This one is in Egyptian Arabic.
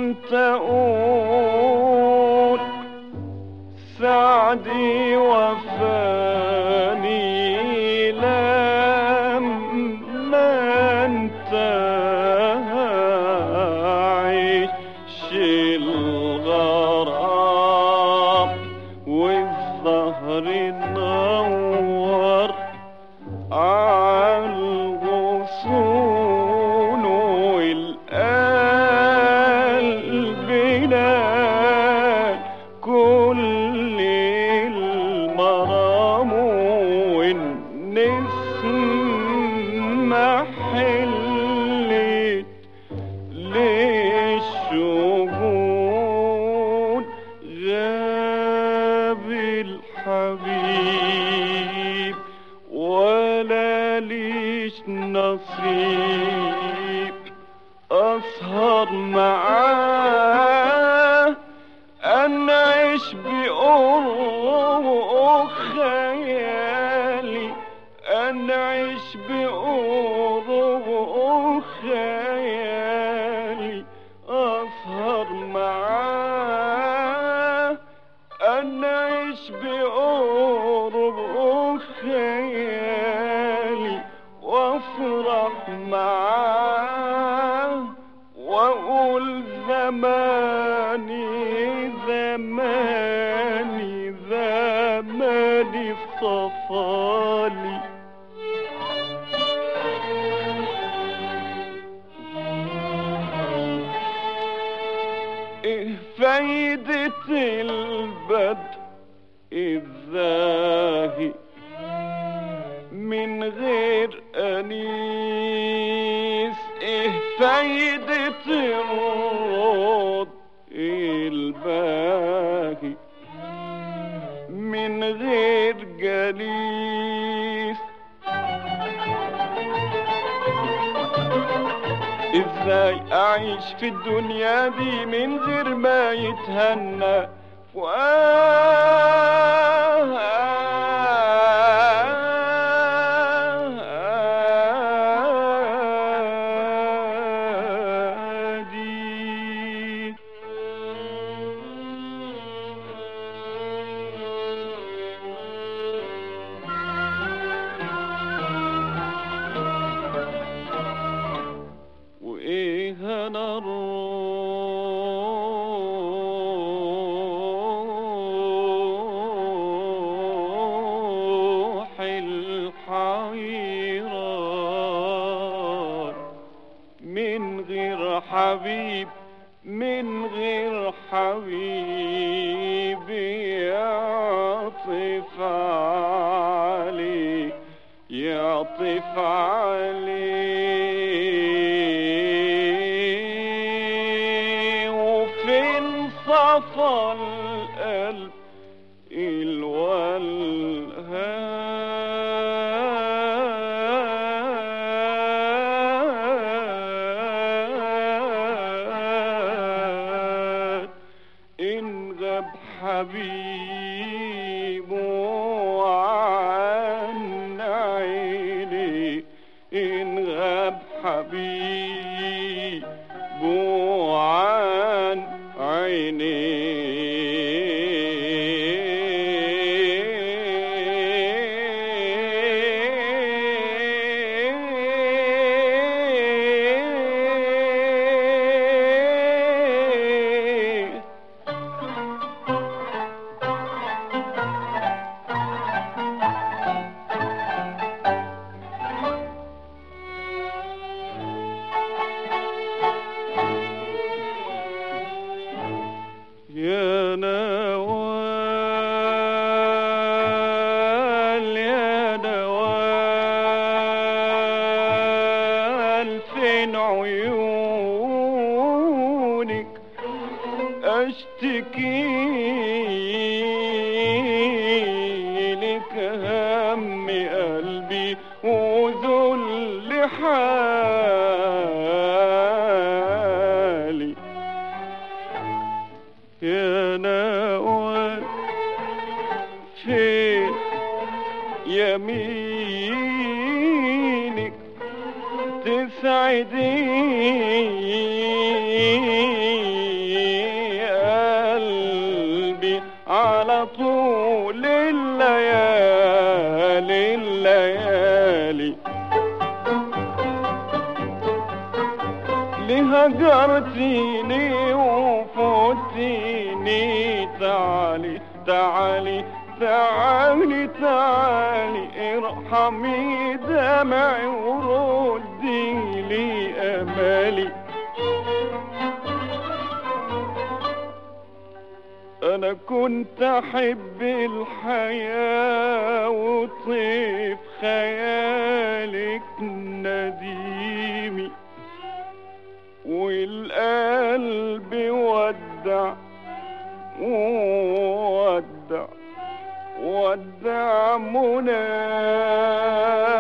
تقول سعدي وفاني لما انتهى عيش الغرام والظهر نور عالغصون والقلب نال كل المرام والنسمة حلت للشجون غاب الحبيب ولا ليش نصيب أسهر معاه أنعش بقرب خيالي أنعش بقرب خيالي أسهر معاه أنعش بقرب خيالي وافرح معاه واقول زماني زماني زماني صفالي ايه فايدة البدء الزاهي من غير أنيس إيه فايدة الرد الباهي من غير جليس ازاي اعيش في الدنيا دي من غير ما يتهنى فؤادي وايه انا الروح الحيران من غير حبيب من غير حبيب يعطف علي يعطف علي وفين صفى القلب الولهان إن غاب حبيب عن عيني إن غاب حبيب عن عيني يا نوال يا نوال فين عيونك اشتكي لك هم قلبي وذل حالي يا نوال فين يمينك هجرتيني وفوتيني تعالي تعالي تعالي تعالي ارحمي دمعي وردي لي امالي انا كنت احب الحياة وطيف خيالك نديمي والقلب ودع ودع ودع منى